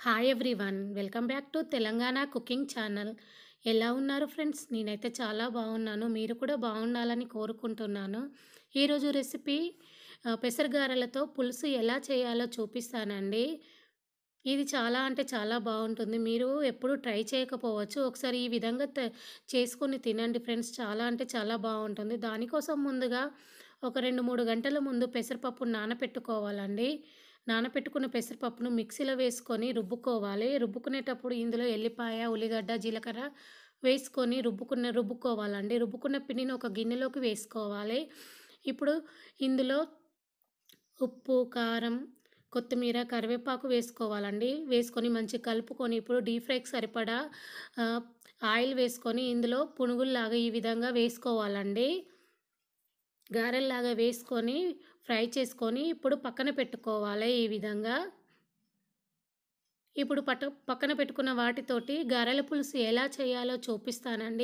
hi everyone welcome back to Telangana cooking channel ఎలా ఉన్నారు friends నేనైతే చాలా బాగున్నాను మీరు కూడా బాగుండాలని కోరుకుంటున్నాను ఈరోజు రెసిపీ ఆ, పెసరగారెలతో పులుసు ఎలా చేయాలో చూపిస్తానండి ఇది చాలా అంటే చాలా బాగుంటుంది మీరు ఎప్పుడు ట్రై చేయకపోవచ్చు ఒకసారి ఈ విధంగా త- చేసుకొని తినండి ఫ్రెండ్స్ చాలా అంటే చాలా బాగుంటుంది దానికోసం ముందుగా ఒక రెండు మూడు గంటల ముందు పెసరపప్పు నానపెట్టుకోవాలండి నానపెట్టుకున్న పెసరపప్పును మిక్సీలో వేసుకొని రుబ్బుకోవాలి రుబ్బుకునేటప్పుడు ఇందులో ఎల్లిపాయ ఉల్లిగడ్డ జీలకర్ర వేసుకొని రుబ్బుకున్న రుబ్బుకోవాలండి రుబ్బుకున్న పిండిని ఒక గిన్నెలోకి వేసుకోవాలి ఇప్పుడు ఇందులో ఉప్పు కారం కొత్తిమీర కరివేపాకు వేసుకోవాలండి వేసుకొని మంచి కలుపుకొని ఇప్పుడు డీప్ ఫ్రైకి సరిపడా ఆ, ఆయిల్ వేసుకొని ఇందులో పునుగుల్లాగా ఈ విధంగా వేసుకోవాలండి గారెల్లాగా వేసుకొని ఫ్రై చేసుకొని ఇప్పుడు పక్కన పెట్టుకోవాలి ఈ విధంగా ఇప్పుడు పట్ట పక్కన పెట్టుకున్న వాటితోటి గారెల పులుసు ఎలా చేయాలో చూపిస్తానండి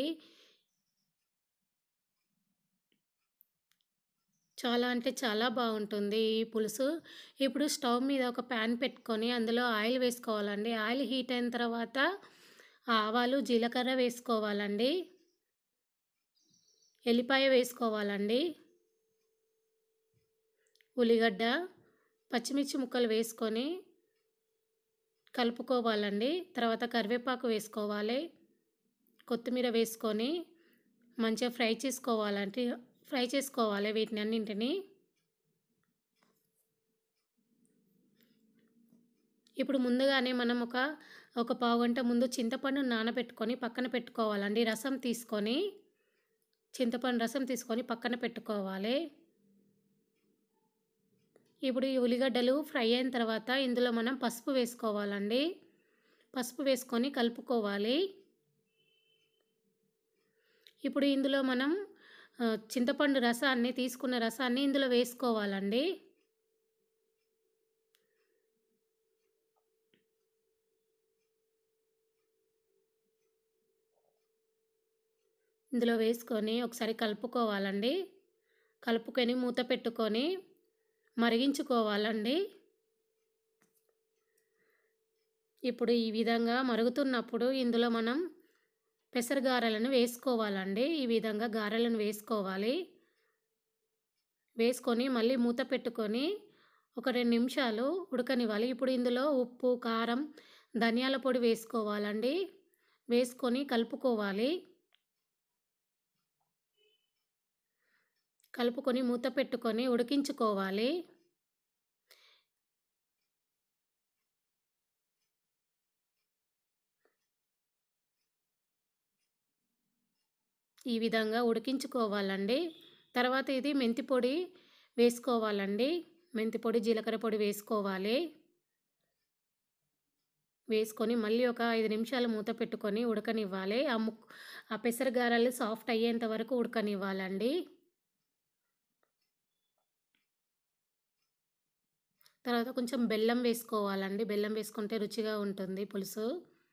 చాలా అంటే చాలా బాగుంటుంది ఈ పులుసు ఇప్పుడు స్టవ్ మీద ఒక ప్యాన్ పెట్టుకొని అందులో ఆయిల్ వేసుకోవాలండి ఆయిల్ హీట్ అయిన తర్వాత ఆవాలు జీలకర్ర వేసుకోవాలండి ఎల్లిపాయ వేసుకోవాలండి ఉల్లిగడ్డ పచ్చిమిర్చి ముక్కలు వేసుకొని కలుపుకోవాలండి తర్వాత కరివేపాకు వేసుకోవాలి కొత్తిమీర వేసుకొని మంచిగా ఫ్రై చేసుకోవాలంటే ఫ్రై చేసుకోవాలి వీటిని అన్నింటినీ ఇప్పుడు ముందుగానే మనం ఒక ఒక పావు గంట ముందు చింతపండు నానబెట్టుకొని పక్కన పెట్టుకోవాలండి రసం తీసుకొని చింతపండు రసం తీసుకొని పక్కన పెట్టుకోవాలి ఇప్పుడు ఈ ఉల్లిగడ్డలు ఫ్రై అయిన తర్వాత ఇందులో మనం పసుపు వేసుకోవాలండి పసుపు వేసుకొని కలుపుకోవాలి ఇప్పుడు ఇందులో మనం ఆ, చింతపండు రసాన్ని తీసుకున్న రసాన్ని ఇందులో వేసుకోవాలండి ఇందులో వేసుకొని ఒకసారి కలుపుకోవాలండి కలుపుకొని మూత పెట్టుకొని మరిగించుకోవాలండి ఇప్పుడు ఈ విధంగా మరుగుతున్నప్పుడు ఇందులో మనం పెసరగారెలను వేసుకోవాలండి ఈ విధంగా గారెలను వేసుకోవాలి వేసుకొని మళ్ళీ మూత పెట్టుకొని ఒక రెండు నిమిషాలు ఉడకనివ్వాలి ఇప్పుడు ఇందులో ఉప్పు కారం ధనియాల పొడి వేసుకోవాలండి వేసుకొని కలుపుకోవాలి కలుపుకొని మూత పెట్టుకొని ఉడికించుకోవాలి ఈ విధంగా ఉడికించుకోవాలండి తర్వాత ఇది మెంతి పొడి వేసుకోవాలండి మెంతి పొడి జీలకర్ర పొడి వేసుకోవాలి వేసుకొని మళ్ళీ ఒక ఐదు నిమిషాలు మూత పెట్టుకొని ఉడకనివ్వాలి ఆ ముక్ ఆ పెసరగారలు సాఫ్ట్ అయ్యేంత వరకు ఉడకనివ్వాలండి తర్వాత కొంచెం బెల్లం వేసుకోవాలండి బెల్లం వేసుకుంటే రుచిగా ఉంటుంది పులుసు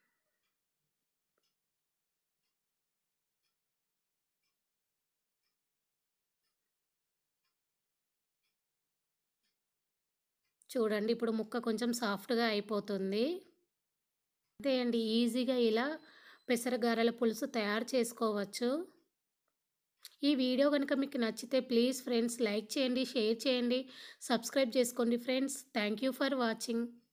చూడండి ఇప్పుడు ముక్క కొంచెం సాఫ్ట్గా అయిపోతుంది అంతే అండి ఈజీగా ఇలా పెసరగారెల పులుసు తయారు చేసుకోవచ్చు ఈ వీడియో కనుక మీకు నచ్చితే ప్లీజ్ ఫ్రెండ్స్ లైక్ చేయండి షేర్ చేయండి సబ్స్క్రైబ్ చేసుకోండి friends thank you for watching